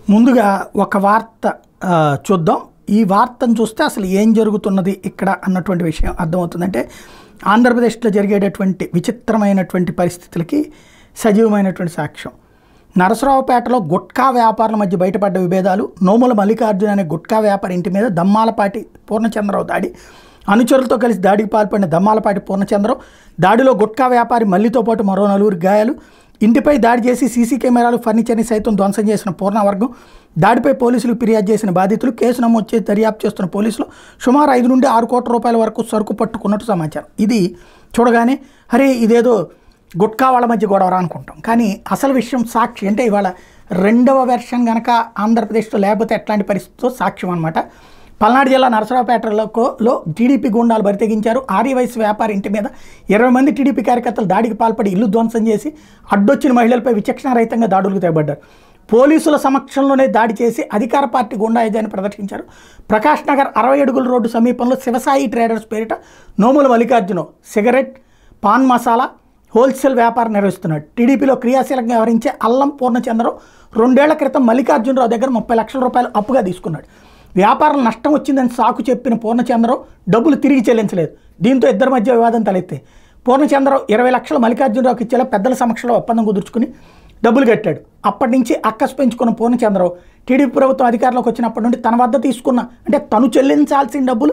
ముందుగా ఒక వార్త ఆ, చూద్దాం ఈ వార్తను చూస్తే అసలు ఏం జరుగుతున్నది ఇక్కడ అన్నటువంటి విషయం అర్థమవుతుందంటే ఆంధ్రప్రదేశ్లో జరిగేటటువంటి విచిత్రమైనటువంటి పరిస్థితులకి సజీవమైనటువంటి సాక్ష్యం నరసరావుపేటలో గుట్కా వ్యాపారుల మధ్య బయటపడ్డ విభేదాలు నోముల మల్లికార్జున అనే గుట్కా వ్యాపారి ఇంటి మీద దమ్మాలపాటి పూర్ణచంద్రరావు దాడి అనుచరులతో కలిసి దాడికి పాల్పడిన దమ్మాలపాటి పూర్ణచంద్రరావు దాడిలో గుట్కా వ్యాపారి మల్లితో పాటు మరో నలుగురు గాయాలు ఇంటిపై దాడి చేసి సీసీ కెమెరాలు ఫర్నిచర్ని సైతం ధ్వంసం చేసిన పూర్ణవర్గం దాడిపై పోలీసులు ఫిర్యాదు చేసిన బాధితులు కేసు నమోదు చేసి దర్యాప్తు చేస్తున్న పోలీసులు సుమారు ఐదు నుండి ఆరు కోట్ల రూపాయల వరకు సరుకు పట్టుకున్నట్టు సమాచారం ఇది చూడగానే అరే ఇదేదో గుట్కా వాళ్ళ మధ్య గొడవరా అనుకుంటాం కానీ అసలు విషయం సాక్షి అంటే ఇవాళ రెండవ వెర్షన్ కనుక ఆంధ్రప్రదేశ్లో లేకపోతే ఎట్లాంటి పరిస్థితితో సాక్ష్యం అనమాట పల్నాడు జిల్లా నరసరావుపేటలో టీడీపీ గుండాలు బరితెగించారు ఆర్య వయసు వ్యాపారి ఇంటి మీద ఇరవై మంది టీడీపీ కార్యకర్తలు దాడికి పాల్పడి ఇల్లు ధ్వంసం చేసి అడ్డొచ్చిన మహిళలపై విచక్షణారహితంగా దాడులకు తెగబడ్డారు పోలీసుల సమక్షంలోనే దాడి చేసి అధికార పార్టీ గుండాయుధాన్ని ప్రదర్శించారు ప్రకాష్ నగర్ అరవై అడుగుల రోడ్డు సమీపంలో శివసాయి ట్రేడర్స్ పేరిట నోముల మల్లికార్జున సిగరెట్ పాన్ మసాలా హోల్సేల్ వ్యాపారం నిర్వహిస్తున్నాడు టీడీపీలో క్రియాశీలకంగా వ్యవహరించే అల్లం పూర్ణచంద్రరావు రెండేళ్ల క్రితం మల్లికార్జునరావు దగ్గర ముప్పై లక్షల రూపాయలు అప్పుగా తీసుకున్నాడు వ్యాపారం నష్టం వచ్చిందని సాకు చెప్పిన పూర్ణచంద్రరావు డబ్బులు తిరిగి చెల్లించలేదు దీంతో ఇద్దరి మధ్య వివాదం తలెత్తే పూర్ణచంద్రరావు ఇరవై లక్షలు మల్లికార్జునరావుకి ఇచ్చేలా పెద్దల సమక్షంలో ఒప్పందం కుదుర్చుకుని డబ్బులు కట్టాడు అప్పటి నుంచి అక్కసు పెంచుకున్న పూర్ణచంద్రరావు టీడీపీ ప్రభుత్వం అధికారంలోకి వచ్చినప్పటి నుండి తన వద్ద తీసుకున్న అంటే తను చెల్లించాల్సిన డబ్బులు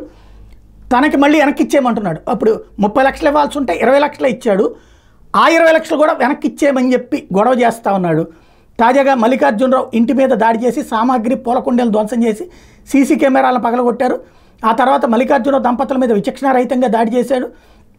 తనకి మళ్ళీ వెనక్కి ఇచ్చేయమంటున్నాడు అప్పుడు ముప్పై లక్షలు ఇవ్వాల్సి ఉంటే ఇరవై లక్షలు ఇచ్చాడు ఆ ఇరవై లక్షలు కూడా వెనక్కి ఇచ్చేయమని చెప్పి గొడవ చేస్తూ ఉన్నాడు తాజాగా మల్లికార్జునరావు ఇంటి మీద దాడి చేసి సామాగ్రి పూలకుండీలు ధ్వంసం చేసి సీసీ కెమెరాలను పగలగొట్టారు ఆ తర్వాత మల్లికార్జునరావు దంపతుల మీద విచక్షణారహితంగా దాడి చేశాడు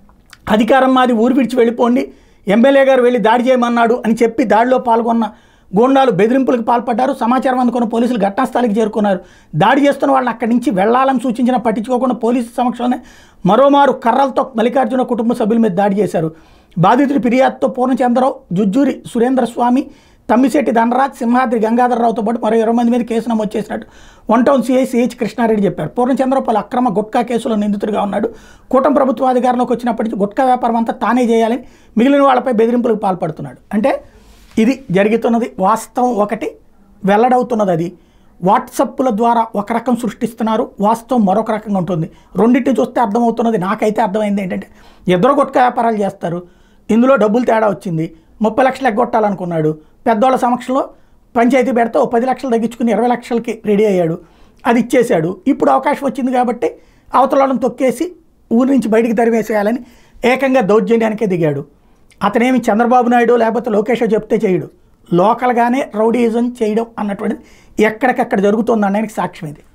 అధికారం మాది ఊరు విడిచి వెళ్ళిపోండి ఎమ్మెల్యే గారు వెళ్ళి దాడి చేయమన్నాడు అని చెప్పి దాడిలో పాల్గొన్న గూండాలు బెదిరింపులకు పాల్పడ్డారు సమాచారం అందుకున్న పోలీసులు ఘటనాస్థలికి చేరుకున్నారు దాడి చేస్తున్న వాళ్ళని అక్కడి నుంచి వెళ్లాలని సూచించిన పట్టించుకోకుండా పోలీసు సమక్షంలోనే మరోమారు కర్రలతో మల్లికార్జున కుటుంబ సభ్యుల మీద దాడి చేశారు బాధితుడి ఫిర్యాదుతో పూర్ణచంద్రరావు జుజ్జూరి సురేంద్ర స్వామి తమ్మిశెట్టి ధనరాజ్ సింహాద్రి గంగాధరరావుతో పాటు మరో ఇరవై మంది మీద కేసు నమోదు చేసినట్టు one town CI CH Krishna Reddy చెప్పారు పూర్ణచంద్రరావు పలు అక్రమ గుట్కా కేసులో నిందితుడిగా ఉన్నాడు కూటమి ప్రభుత్వ అధికారంలోకి వచ్చినప్పటి నుంచి గుట్కా వ్యాపారం అంతా తానే చేయాలని మిగిలిన వాళ్ళపై బెదిరింపులకు పాల్పడుతున్నాడు అంటే ఇది జరుగుతున్నది వాస్తవం ఒకటి వెల్లడవుతున్నది అది వాట్సప్ల ద్వారా ఒక రకం సృష్టిస్తున్నారు వాస్తవం మరొక రకంగా ఉంటుంది రెండింటిని చూస్తే అర్థమవుతున్నది నాకైతే అర్థమైంది ఏంటంటే ఇద్దరు గుట్కా వ్యాపారాలు చేస్తారు ఇందులో డబ్బులు తేడా వచ్చింది ముప్పై లక్షలు ఎగ్గొట్టాలనుకున్నాడు పెద్దోళ్ళ సమక్షంలో పంచాయతీ పెడితే ఓ పది లక్షలు తగ్గించుకుని ఇరవై లక్షలకి రెడీ అయ్యాడు అది ఇచ్చేశాడు ఇప్పుడు అవకాశం వచ్చింది కాబట్టి అవతల వాళ్ళని తొక్కేసి ఊరి నుంచి బయటికి తరివేసేయాలని ఏకంగా దౌర్జన్యానికే దిగాడు అతనేమి చంద్రబాబు నాయుడు లేకపోతే లోకేష్ చెప్తే చేయడు లోకల్గానే రౌడీయిజం చేయడం అన్నటువంటిది ఎక్కడికక్కడ జరుగుతుంది అనడానికి సాక్ష్యం ఇది